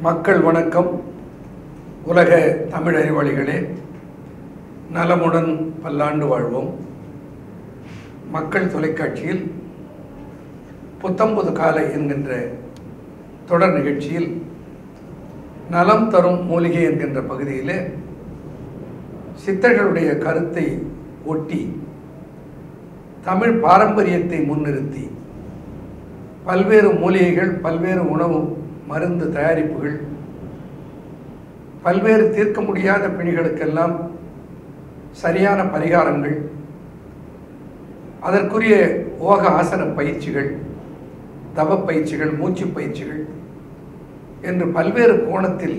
மக்கள் வணக்கம் உலக தமிழ் அறிவாளிகளே நலமுடன் பல்லாண்டு வாழ்வோம் மக்கள் தொலைக்காட்சியில் புத்தம்புது காலை என்கின்ற தொடர் நிகழ்ச்சியில் நலம் தரும் மூலிகை என்கின்ற பகுதியிலே சித்தர்களுடைய கருத்தை ஒட்டி தமிழ் பாரம்பரியத்தை முன்னிறுத்தி பல்வேறு மூலிகைகள் பல்வேறு உணவு மருந்து தயாரிப்புகள் பல்வேறு தீர்க்க முடியாத பிணிகளுக்கெல்லாம் சரியான பரிகாரங்கள் அதற்குரிய ஓக ஆசன பயிற்சிகள் தவ பயிற்சிகள் மூச்சு பயிற்சிகள் என்று பல்வேறு கோணத்தில்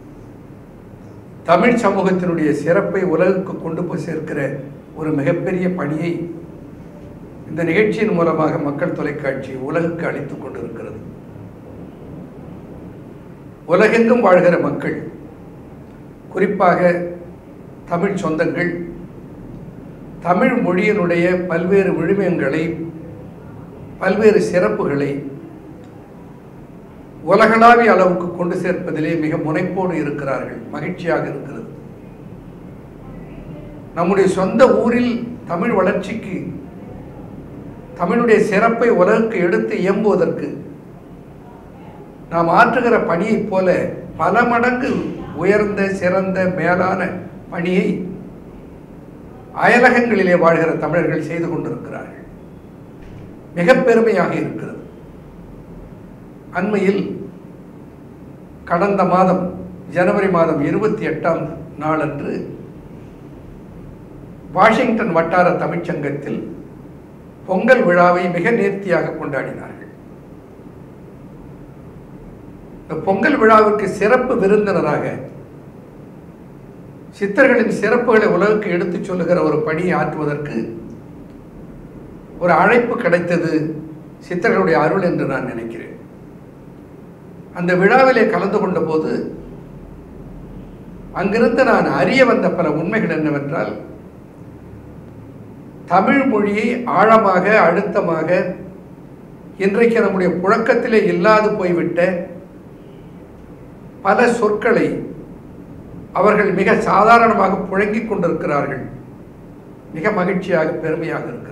தமிழ் சமூகத்தினுடைய சிறப்பை உலகுக்கு கொண்டு போய் சேர்க்கிற ஒரு மிகப்பெரிய பணியை இந்த நிகழ்ச்சியின் மூலமாக மக்கள் தொலைக்காட்சி உலகுக்கு அளித்துக் கொண்டிருக்கிறது உலகெங்கும் வாழ்கிற மக்கள் குறிப்பாக தமிழ் சொந்தங்கள் தமிழ் மொழியினுடைய பல்வேறு விழுமியங்களை பல்வேறு சிறப்புகளை உலகளாவிய அளவுக்கு கொண்டு சேர்ப்பதிலே மிக முனைப்போடு இருக்கிறார்கள் மகிழ்ச்சியாக இருக்கிறது நம்முடைய சொந்த ஊரில் தமிழ் வளர்ச்சிக்கு தமிழுடைய சிறப்பை உலகுக்கு எடுத்து இயம்புவதற்கு நாம் ஆற்றுகிற பணியைப் போல பல மடங்கு உயர்ந்த சிறந்த மேலான பணியை அயலகங்களிலே வாழ்கிற தமிழர்கள் செய்து கொண்டிருக்கிறார்கள் மிக பெருமையாக இருக்கிறது அண்மையில் கடந்த மாதம் ஜனவரி மாதம் இருபத்தி எட்டாம் நாளன்று வாஷிங்டன் வட்டார தமிழ்ச்சங்கத்தில் பொங்கல் விழாவை மிக நேர்த்தியாக கொண்டாடினார்கள் இந்த பொங்கல் விழாவிற்கு சிறப்பு விருந்தினராக சித்தர்களின் சிறப்புகளை உலகுக்கு எடுத்துச் சொல்லுகிற ஒரு பணியை ஆற்றுவதற்கு ஒரு அழைப்பு கிடைத்தது சித்தர்களுடைய அருள் என்று நான் நினைக்கிறேன் அந்த விழாவிலே கலந்து கொண்ட போது அங்கிருந்து நான் அறிய வந்த பல உண்மைகள் என்னவென்றால் தமிழ் மொழியை ஆழமாக அழுத்தமாக இன்றைக்கு நம்முடைய புழக்கத்திலே இல்லாது போய்விட்ட பல சொற்களை அவர்கள் மிக சாதாரணமாக புழங்கிக் கொண்டிருக்கிறார்கள் மிக மகிழ்ச்சியாக பெருமையாக இருக்கிறது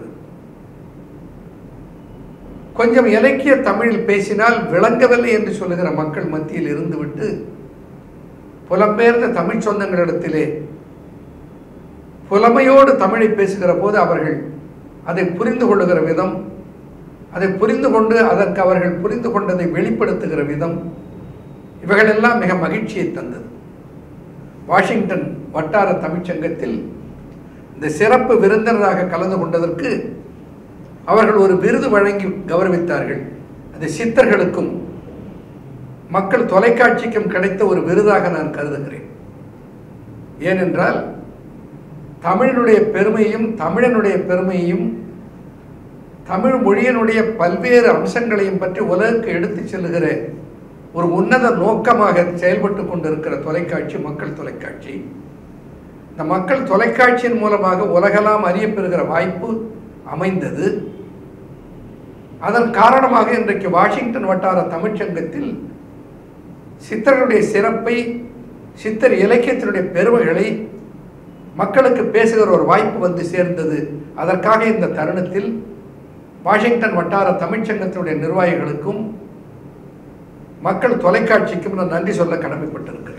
கொஞ்சம் இலக்கிய தமிழில் பேசினால் விளங்கவில்லை என்று சொல்லுகிற மக்கள் மத்தியில் இருந்துவிட்டு புலம்பெயர்ந்த தமிழ் சொந்தங்களிடத்திலே புலமையோடு தமிழை பேசுகிற போது அவர்கள் அதை புரிந்து கொள்ளுகிற விதம் அதை புரிந்து கொண்டு அதற்கு அவர்கள் புரிந்து கொண்டதை வெளிப்படுத்துகிற விதம் இவைகளெல்லாம் மிக மகிழ்ச்சியை தந்தது வாஷிங்டன் வட்டார தமிழ்ச்சங்கத்தில் இந்த சிறப்பு விருந்தினராக கலந்து கொண்டதற்கு அவர்கள் ஒரு விருது வழங்கி கௌரவித்தார்கள் அது சித்தர்களுக்கும் மக்கள் தொலைக்காட்சிக்கும் கிடைத்த ஒரு விருதாக நான் கருதுகிறேன் ஏனென்றால் தமிழனுடைய பெருமையும் தமிழனுடைய பெருமையும் தமிழ் மொழியினுடைய பல்வேறு அம்சங்களையும் பற்றி உலகுக்கு எடுத்துச் செல்லுகிற ஒரு உன்னத நோக்கமாக செயல்பட்டு கொண்டிருக்கிற தொலைக்காட்சி மக்கள் தொலைக்காட்சி இந்த மக்கள் தொலைக்காட்சியின் மூலமாக உலகெல்லாம் அறியப்பெறுகிற வாய்ப்பு அமைந்தது அதன் காரணமாக இன்றைக்கு வாஷிங்டன் வட்டார தமிழ்ச்சங்கத்தில் சித்தர்களுடைய சிறப்பை சித்தர் இலக்கியத்தினுடைய பெருமைகளை மக்களுக்கு பேசுகிற ஒரு வாய்ப்பு வந்து சேர்ந்தது அதற்காக இந்த தருணத்தில் வாஷிங்டன் வட்டார தமிழ்ச்சங்கத்தினுடைய நிர்வாகிகளுக்கும் மக்கள் தொலைக்காட்சிக்கும் நான் நன்றி சொல்ல கடமைப்பட்டிருக்கிறேன்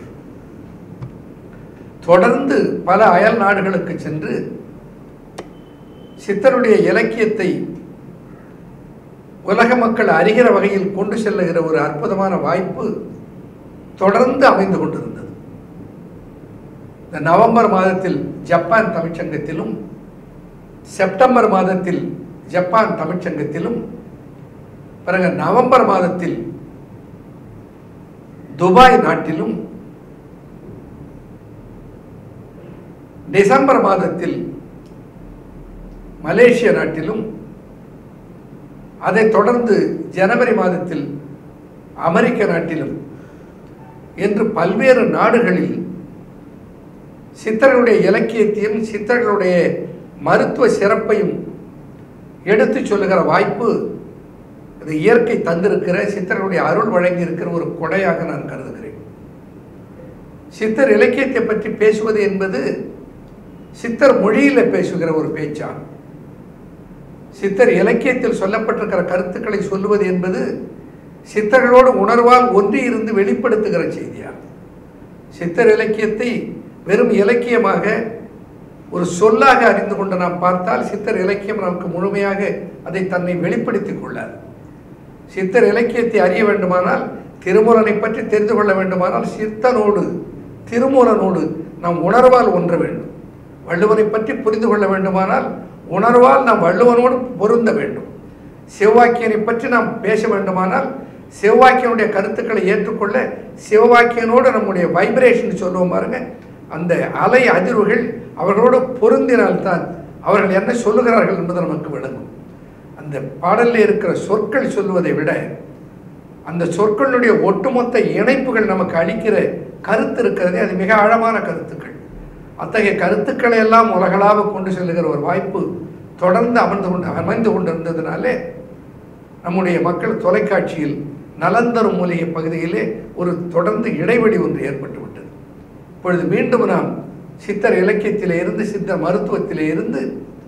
தொடர்ந்து பல அயல் நாடுகளுக்கு சென்று சித்தருடைய இலக்கியத்தை உலக மக்கள் அறிகிற வகையில் கொண்டு செல்லுகிற ஒரு அற்புதமான வாய்ப்பு தொடர்ந்து அமைந்து கொண்டிருந்தது இந்த நவம்பர் மாதத்தில் ஜப்பான் தமிழ்ச்சங்கத்திலும் செப்டம்பர் மாதத்தில் ஜப்பான் தமிழ்ச்சங்கத்திலும் பிறகு நவம்பர் மாதத்தில் துபாய் நாட்டிலும் டிசம்பர் மாதத்தில் மலேசிய நாட்டிலும் அதைத் தொடர்ந்து ஜனவரி மாதத்தில் அமெரிக்க நாட்டிலும் என்று பல்வேறு நாடுகளில் சித்தர்களுடைய இலக்கியத்தையும் சித்தர்களுடைய மருத்துவ சிறப்பையும் எடுத்து சொல்லுகிற வாய்ப்பு இது இயற்கை தந்திருக்கிற சித்தர்களுடைய அருள் வழங்கி இருக்கிற ஒரு கொடையாக நான் கருதுகிறேன் சித்தர் இலக்கியத்தை பற்றி பேசுவது என்பது சித்தர் மொழியில் பேசுகிற ஒரு பேச்சாகும் சித்தர் இலக்கியத்தில் சொல்லப்பட்டிருக்கிற கருத்துக்களை சொல்லுவது என்பது சித்தர்களோடு உணர்வால் ஒன்றி இருந்து வெளிப்படுத்துகிற செய்தியாகும் சித்தர் இலக்கியத்தை வெறும் இலக்கியமாக ஒரு சொல்லாக அறிந்து கொண்டு நாம் பார்த்தால் சித்தர் இலக்கியம் நமக்கு முழுமையாக அதை தன்னை வெளிப்படுத்திக் கொள்ளாது சித்தர் இலக்கியத்தை அறிய வேண்டுமானால் திருமூலனை பற்றி தெரிந்து கொள்ள வேண்டுமானால் சித்தனோடு திருமூலனோடு நாம் உணர்வால் ஒன்ற வேண்டும் வள்ளுவனை பற்றி புரிந்து கொள்ள வேண்டுமானால் உணர்வால் நாம் வள்ளுவனோடு பொருந்த வேண்டும் சிவவாக்கியனை பற்றி நாம் பேச வேண்டுமானால் சிவவாக்கியனுடைய கருத்துக்களை ஏற்றுக்கொள்ள சிவவாக்கியனோடு நம்முடைய வைப்ரேஷன் சொல்லுவோம் பாருங்க அந்த அலை அதிர்வுகள் அவர்களோடு பொருந்தினால்தான் அவர்கள் என்ன சொல்லுகிறார்கள் என்பது நமக்கு விளங்கும் அந்த பாடலில் இருக்கிற சொற்கள் சொல்லுவதை விட அந்த சொற்களுடைய ஒட்டுமொத்த இணைப்புகள் நமக்கு அளிக்கிற கருத்து இருக்கிறதே அது மிக ஆழமான கருத்துக்கள் அத்தகைய கருத்துக்களை எல்லாம் உலகளாக கொண்டு செல்லுகிற ஒரு வாய்ப்பு தொடர்ந்து அமர்ந்து கொண்டு அமைந்து கொண்டிருந்ததுனாலே நம்முடைய மக்கள் தொலைக்காட்சியில் நலந்தரும் மூலிகை பகுதியிலே ஒரு தொடர்ந்து இடைவெளி ஒன்று ஏற்பட்டு விட்டது இப்பொழுது மீண்டும் நாம் சித்தர் இலக்கியத்திலே இருந்து சித்தர் மருத்துவத்திலே இருந்து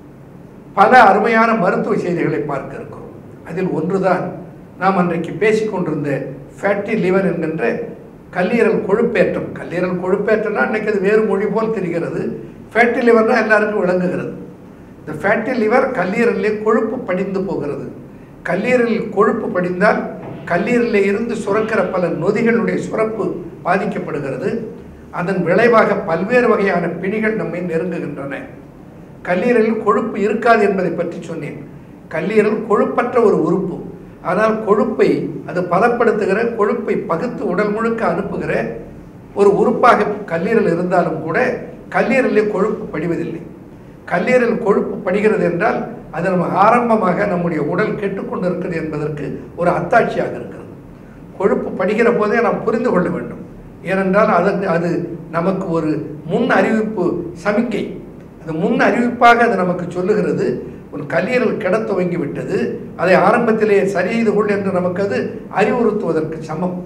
பல அருமையான மருத்துவ செய்திகளை பார்க்க இருக்கிறோம் அதில் ஒன்றுதான் நாம் அன்றைக்கு பேசிக்கொண்டிருந்த ஃபேட்டி லிவர் என்கின்ற கல்லீரல் கொழுப்பேற்றம் கல்லீரல் கொழுப்பேற்றம்னா அன்றைக்கு அது வேறு மொழி போல் தெரிகிறது ஃபேட்டி லிவர்னா எல்லாருக்கும் விளங்குகிறது இந்த ஃபேட்டி லிவர் கல்லீரலிலே கொழுப்பு படிந்து போகிறது கல்லீரலில் கொழுப்பு படிந்தால் கல்லீரலில் இருந்து சுரக்கிற பல நொதிகளுடைய சுரப்பு பாதிக்கப்படுகிறது அதன் விளைவாக பல்வேறு வகையான பிணிகள் நம்மை நெருங்குகின்றன கல்லீரலில் கொழுப்பு இருக்காது என்பதை பற்றி சொன்னேன் கல்லீரல் கொழுப்பற்ற ஒரு உறுப்பு ஆனால் கொழுப்பை அது பதப்படுத்துகிற கொழுப்பை பகுத்து உடல் முழுக்க அனுப்புகிற ஒரு உறுப்பாக கல்லீரல் இருந்தாலும் கூட கல்லீரலில் கொழுப்பு படிவதில்லை கல்லீரல் கொழுப்பு படிகிறது என்றால் அது நம்ம ஆரம்பமாக நம்முடைய உடல் கெட்டுக்கொண்டு இருக்கிறது என்பதற்கு ஒரு அத்தாட்சியாக இருக்கிறது கொழுப்பு படிக்கிற போதே நாம் புரிந்து கொள்ள வேண்டும் ஏனென்றால் அதற்கு அது நமக்கு ஒரு முன் அறிவிப்பு சமிக்கை அது முன் அறிவிப்பாக அது நமக்கு சொல்லுகிறது உன் கல்லீரல் கெட துவங்கி விட்டது அதை ஆரம்பத்திலே சரி செய்து கொள் என்று நமக்கு அது அறிவுறுத்துவதற்கு சமம்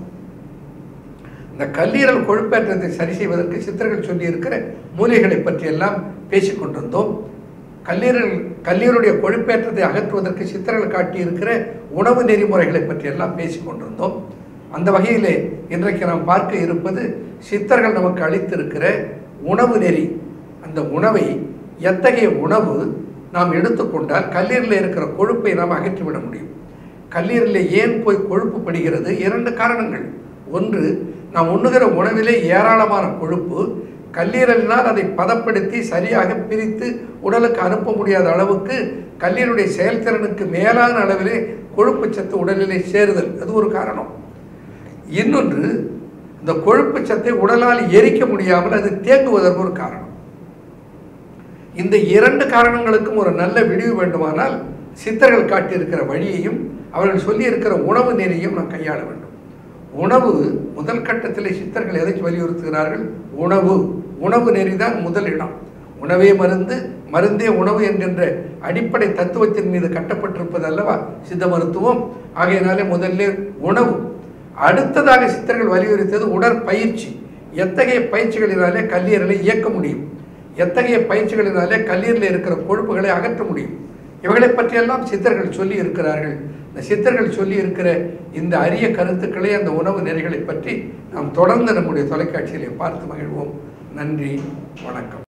இந்த கல்லீரல் கொழுப்பேற்றத்தை சரி செய்வதற்கு சித்தர்கள் சொல்லியிருக்கிற மூலிகைகளை பற்றியெல்லாம் பேசிக்கொண்டிருந்தோம் கல்லீரல் கல்லீரலுடைய கொழுப்பேற்றத்தை அகற்றுவதற்கு சித்தர்கள் காட்டியிருக்கிற உணவு நெறிமுறைகளை பற்றியெல்லாம் பேசிக்கொண்டிருந்தோம் அந்த வகையிலே இன்றைக்கு நாம் பார்க்க இருப்பது சித்தர்கள் நமக்கு அளித்திருக்கிற உணவு நெறி அந்த உணவை எத்தகைய உணவு நாம் எடுத்துக்கொண்டால் கல்லீரலில் இருக்கிற கொழுப்பை நாம் அகற்றிவிட முடியும் கல்லீரலில் ஏன் போய் கொழுப்பு படுகிறது இரண்டு காரணங்கள் ஒன்று நாம் உண்ணுகிற உணவிலே ஏராளமான கொழுப்பு கல்லீரலினால் அதை பதப்படுத்தி சரியாக பிரித்து உடலுக்கு அனுப்ப முடியாத அளவுக்கு கல்லீரலுடைய செயல்திறனுக்கு மேலான அளவிலே கொழுப்பு சத்து உடலிலே சேருதல் அது ஒரு காரணம் இன்னொன்று இந்த கொழுப்பு சத்தை உடலால் எரிக்க முடியாமல் அது தேங்குவதற்கு ஒரு காரணம் இந்த இரண்டு காரணங்களுக்கும் ஒரு நல்ல விடிவு வேண்டுமானால் சித்தர்கள் காட்டியிருக்கிற வழியையும் அவர்கள் சொல்லியிருக்கிற உணவு நெறியையும் நாம் கையாள வேண்டும் உணவு முதல் கட்டத்தில் சித்தர்கள் எதை வலியுறுத்துகிறார்கள் உணவு உணவு நெறிதான் முதல் இடம் உணவே மருந்து மருந்தே உணவு என்கின்ற அடிப்படை தத்துவத்தின் மீது கட்டப்பட்டிருப்பது அல்லவா சித்த மருத்துவம் ஆகையினாலே முதல்ல உணவு அடுத்ததாக சித்தர்கள் வலியுறுத்தியது உடற்பயிற்சி எத்தகைய பயிற்சிகளினாலே கல்லீரலை இயக்க முடியும் எத்தகைய பயிற்சிகளினாலே கல்லீரலில் இருக்கிற கொழுப்புகளை அகற்ற முடியும் இவைகளை பற்றியெல்லாம் சித்தர்கள் சொல்லி இருக்கிறார்கள் இந்த சித்தர்கள் சொல்லி இருக்கிற இந்த அரிய கருத்துக்களை அந்த உணவு நெறிகளை பற்றி நாம் தொடர்ந்து நம்முடைய தொலைக்காட்சியிலே பார்த்து மகிழ்வோம் நன்றி வணக்கம்